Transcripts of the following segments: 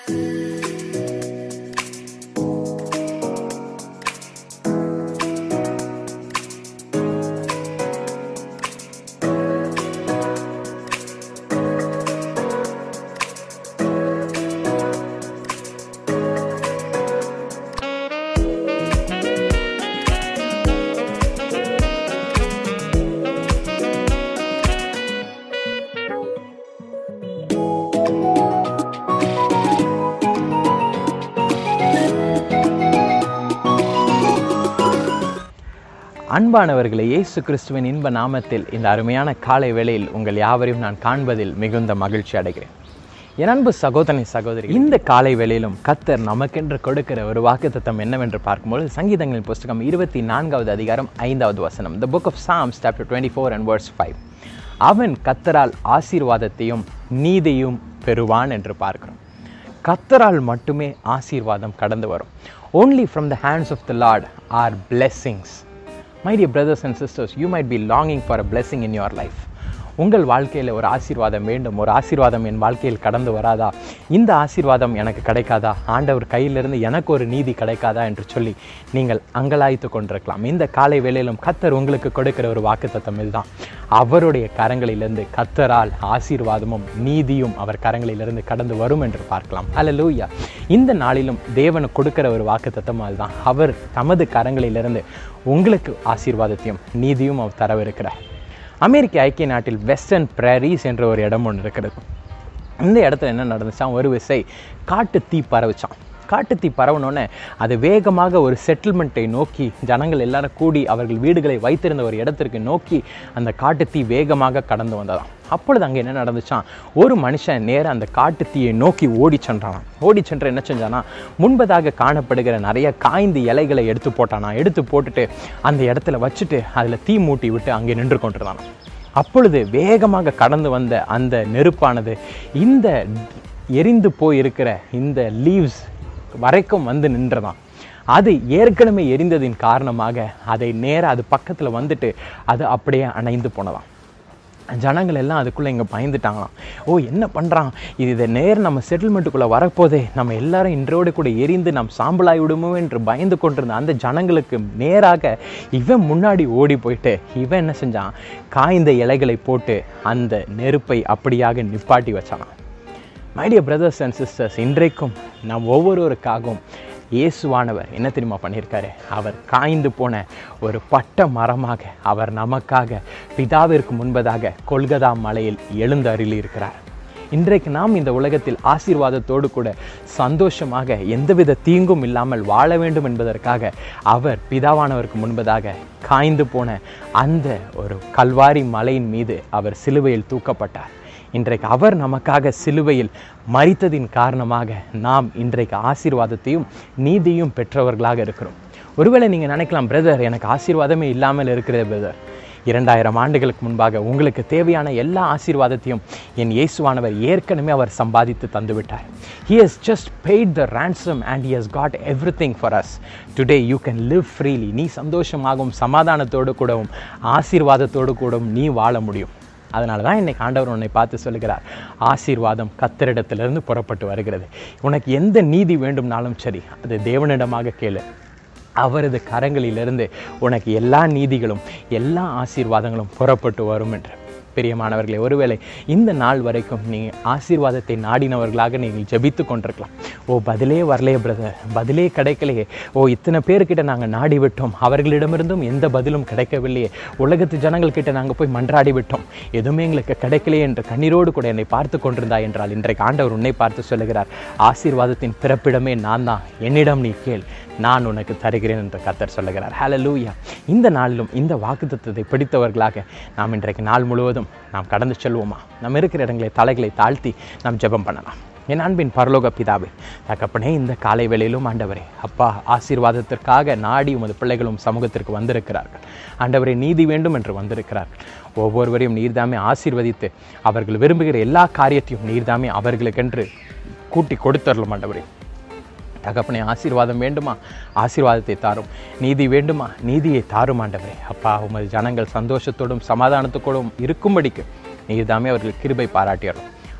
அன்பானவர்களே இயேசு கிறிஸ்துவின் இன்ப நாமத்தில் இந்த அருமையான காலை வேளையில் உங்கள் யாவரையும் நான் காண்பதில் மிகுந்த மகிழ்ச்சி அடைகிறேன் என் அன்பு சகோதரனை சகோதரி இந்த காலை வேளையிலும் கத்தர் நமக்கென்று கொடுக்கிற ஒரு வாக்குத்தத்தம் என்னவென்று பார்க்கும்போது சங்கீதங்களின் புஸ்தகம் இருபத்தி நான்காவது அதிகாரம் ஐந்தாவது வசனம் the book of Psalms chapter twenty four and words five அவன் கத்தரால் ஆசீர்வாதத்தையும் நீதியும் பெறுவான் என்று பார்க்கிறோம் கத்தரால் மட்டுமே ஆசீர்வாதம் கடந்து வரும் only from the hands of the lord are blessings my dear brothers and sisters you might be longing for a blessing in your life உங்கள் வாழ்க்கையில் ஒரு ஆசீர்வாதம் வேண்டும் ஒரு ஆசீர்வாதம் என் வாழ்க்கையில் கடந்து வராதா இந்த ஆசீர்வாதம் எனக்கு கிடைக்காதா ஆண்டவர் கையிலிருந்து எனக்கு ஒரு நீதி கிடைக்காதா என்று சொல்லி நீங்கள் அங்கலாய்த்து கொண்டிருக்கலாம் இந்த காலை வேளையிலும் கத்தர் உங்களுக்கு கொடுக்கிற ஒரு வாக்குத்தத்தம் இதுதான் அவருடைய கரங்களிலிருந்து கத்தரால் ஆசீர்வாதமும் நீதியும் அவர் கரங்களிலிருந்து கடந்து வரும் என்று பார்க்கலாம் அல்லலூயா இந்த நாளிலும் தேவன் கொடுக்கிற ஒரு வாக்குத்தத்தம் அதுதான் அவர் தமது கரங்களிலிருந்து உங்களுக்கு ஆசீர்வாதத்தையும் நீதியும் அவர் தரவிருக்கிறார் அமெரிக்க ஐக்கிய நாட்டில் வெஸ்டர்ன் பிரேரிஸ் என்ற ஒரு இடம் ஒன்று இருக்கிறது இந்த இடத்துல என்ன நடந்துச்சான் ஒரு விசை காட்டு தீ பரவிச்சான் காட்டு தீ பரவனோடனே அது வேகமாக ஒரு செட்டில்மெண்ட்டை நோக்கி ஜனங்கள் எல்லாரும் கூடி அவர்கள் வீடுகளை வைத்திருந்த ஒரு இடத்திற்கு நோக்கி அந்த காட்டு தீ வேகமாக கடந்து வந்ததாம் அப்பொழுது அங்கே என்ன நடந்துச்சான் ஒரு மனுஷன் நேராக அந்த காட்டு தீயை நோக்கி ஓடி சென்றானாம் ஓடி சென்று என்ன செஞ்சானா முன்பதாக காணப்படுகிற நிறைய காய்ந்த இலைகளை எடுத்து போட்டானா எடுத்து போட்டுட்டு அந்த இடத்துல வச்சுட்டு அதில் தீ மூட்டி விட்டு அங்கே நின்று கொண்டிருந்தானாம் அப்பொழுது வேகமாக கடந்து வந்த அந்த நெருப்பானது இந்த எரிந்து போயிருக்கிற இந்த லீவ்ஸ் வரைக்கும் வந்து நின்றதாம் அது ஏற்கனவே எரிந்ததின் காரணமாக அதை நேராக அது பக்கத்தில் வந்துட்டு அது அப்படியே அணைந்து போனதாம் ஜனங்கள் எல்லாம் அதுக்குள்ளே இங்கே பயந்துட்டாங்களாம் ஓ என்ன பண்ணுறான் இது இதை நேர் நம்ம செட்டில்மெண்ட்டுக்குள்ளே வரப்போதே நம்ம எல்லாரும் இன்றோடு கூட எரிந்து நாம் சாம்பலாய் விடுமோ என்று பயந்து கொண்டிருந்த அந்த ஜனங்களுக்கு நேராக இவன் முன்னாடி ஓடி போயிட்டு இவன் என்ன செஞ்சான் காய்ந்த இலைகளை போட்டு அந்த நெருப்பை அப்படியாக நிப்பாட்டி வச்சானாம் மைடிய பிரதர்ஸ் அண்ட் சிஸ்டர்ஸ் இன்றைக்கும் நாம் ஒவ்வொருவருக்காகவும் இயேசுவானவர் என்ன தெரியுமா பண்ணியிருக்காரு அவர் காய்ந்து போன ஒரு பட்ட மரமாக அவர் நமக்காக பிதாவிற்கு முன்பதாக கொல்கதா மலையில் எழுந்து அருளி இருக்கிறார் இன்றைக்கு நாம் இந்த உலகத்தில் ஆசீர்வாதத்தோடு கூட சந்தோஷமாக எந்தவித தீங்கும் இல்லாமல் வாழ வேண்டும் என்பதற்காக அவர் பிதாவானவருக்கு முன்பதாக காய்ந்து போன அந்த ஒரு கல்வாரி மலையின் மீது அவர் சிலுவையில் தூக்கப்பட்டார் இன்றைக்கு அவர் நமக்காக சிலுவையில் மறித்ததின் காரணமாக நாம் இன்றைக்கு ஆசீர்வாதத்தையும் நீதியும் பெற்றவர்களாக இருக்கிறோம் ஒருவேளை நீங்கள் நினைக்கலாம் பிரதர் எனக்கு ஆசீர்வாதமே இல்லாமல் இருக்கிறது பிரதர் இரண்டாயிரம் ஆண்டுகளுக்கு முன்பாக உங்களுக்கு தேவையான எல்லா ஆசீர்வாதத்தையும் என் இயேசுவானவர் ஏற்கனவே அவர் சம்பாதித்து தந்துவிட்டார் he has just paid the ransom and he has got everything for us today you can live freely நீ சந்தோஷமாகவும் சமாதானத்தோடு கூடவும் ஆசீர்வாதத்தோடு கூடவும் நீ வாழ முடியும் அதனால தான் இன்னைக்கு ஆண்டவர் உன்னை பார்த்து சொல்லுகிறார் ஆசீர்வாதம் கத்தரிடத்திலிருந்து புறப்பட்டு வருகிறது உனக்கு எந்த நீதி வேண்டும்னாலும் சரி அது தேவனிடமாக கேளு அவரது கரங்களிலிருந்து உனக்கு எல்லா நீதிகளும் எல்லா ஆசீர்வாதங்களும் புறப்பட்டு வரும் என்று பிரியமானவர்களே ஒருவேளை இந்த நாள் வரைக்கும் நீங்கள் ஆசீர்வாதத்தை நாடினவர்களாக நீங்கள் ஜெபித்து கொண்டிருக்கலாம் ஓ பதிலே வரலையே பிரதர் பதிலே கிடைக்கலையே ஓ இத்தனை பேர்கிட்ட நாங்கள் நாடி விட்டோம் அவர்களிடமிருந்தும் எந்த பதிலும் கிடைக்கவில்லையே உலகத்து ஜனங்கள் கிட்ட நாங்கள் போய் மன்றாடி விட்டோம் எதுவுமே எங்களுக்கு கிடைக்கலையே என்று கண்ணீரோடு கூட என்னை பார்த்து கொண்டிருந்தா என்றால் இன்றைக்கு ஆண்டவர் உன்னை பார்த்து சொல்லுகிறார் ஆசீர்வாதத்தின் பிறப்பிடமே நான் தான் என்னிடம் நீ கேள் நான் உனக்கு தருகிறேன் என்று கத்தர் சொல்லுகிறார் ஹalleluya இந்த நாளிலும் இந்த வாக்குத்தத்தத்தை பிடித்தவர்களாக நாம் இன்றைக்கு நாள் முழுவதும் நாம் கடந்து செல்வோமா நாம் இருக்கிற இடங்களை தலைகளை தாழ்த்தி நாம் ஜெபம் பண்ணலாம் என் அன்பின் பரலோக பிதாவே தகப்பனே இந்த காலை வேளையிலும் ஆண்டவரே அப்பா ஆசீர்வாதத்திற்காக நாடி உமது பிள்ளைகளும் சமூகத்திற்கு வந்திருக்கிறார்கள் ஆண்டவரே நீதி வேண்டும் என்று வந்திருக்கிறார்கள் ஒவ்வொருவரையும் நீர்தாமே ஆசீர்வதித்து அவர்கள் விரும்புகிற எல்லா காரியத்தையும் நீர்தாமே அவர்களுக்கென்று கூட்டி கொடுத்தரலும் ஆண்டவரே தகப்பனே ஆசீர்வாதம் வேண்டுமா ஆசீர்வாதத்தை தாரும் நீதி வேண்டுமா நீதியை தாரும் ஆண்டவரே அப்பா உமது ஜனங்கள் சந்தோஷத்தோடும் சமாதானத்தோடும் இருக்கும்படிக்கு நீர் தாமே அவர்கள் கிருபை பாராட்டியறோம்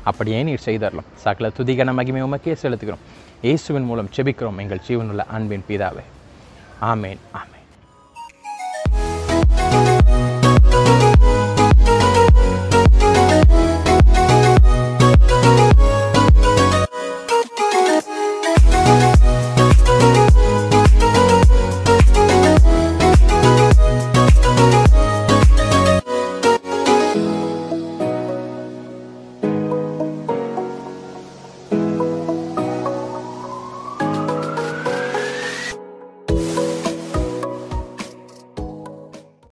அப்படியே நீர் செய்தரலாம் சகல துதிகன மகிமை உமக்கே செலுத்துகிறோம் இயேசுவின் மூலம் செபிக்கிறோம் எங்கள் ஜீவனுள்ள அன்பின் பிதாவே ஆமேன் ஆமேன்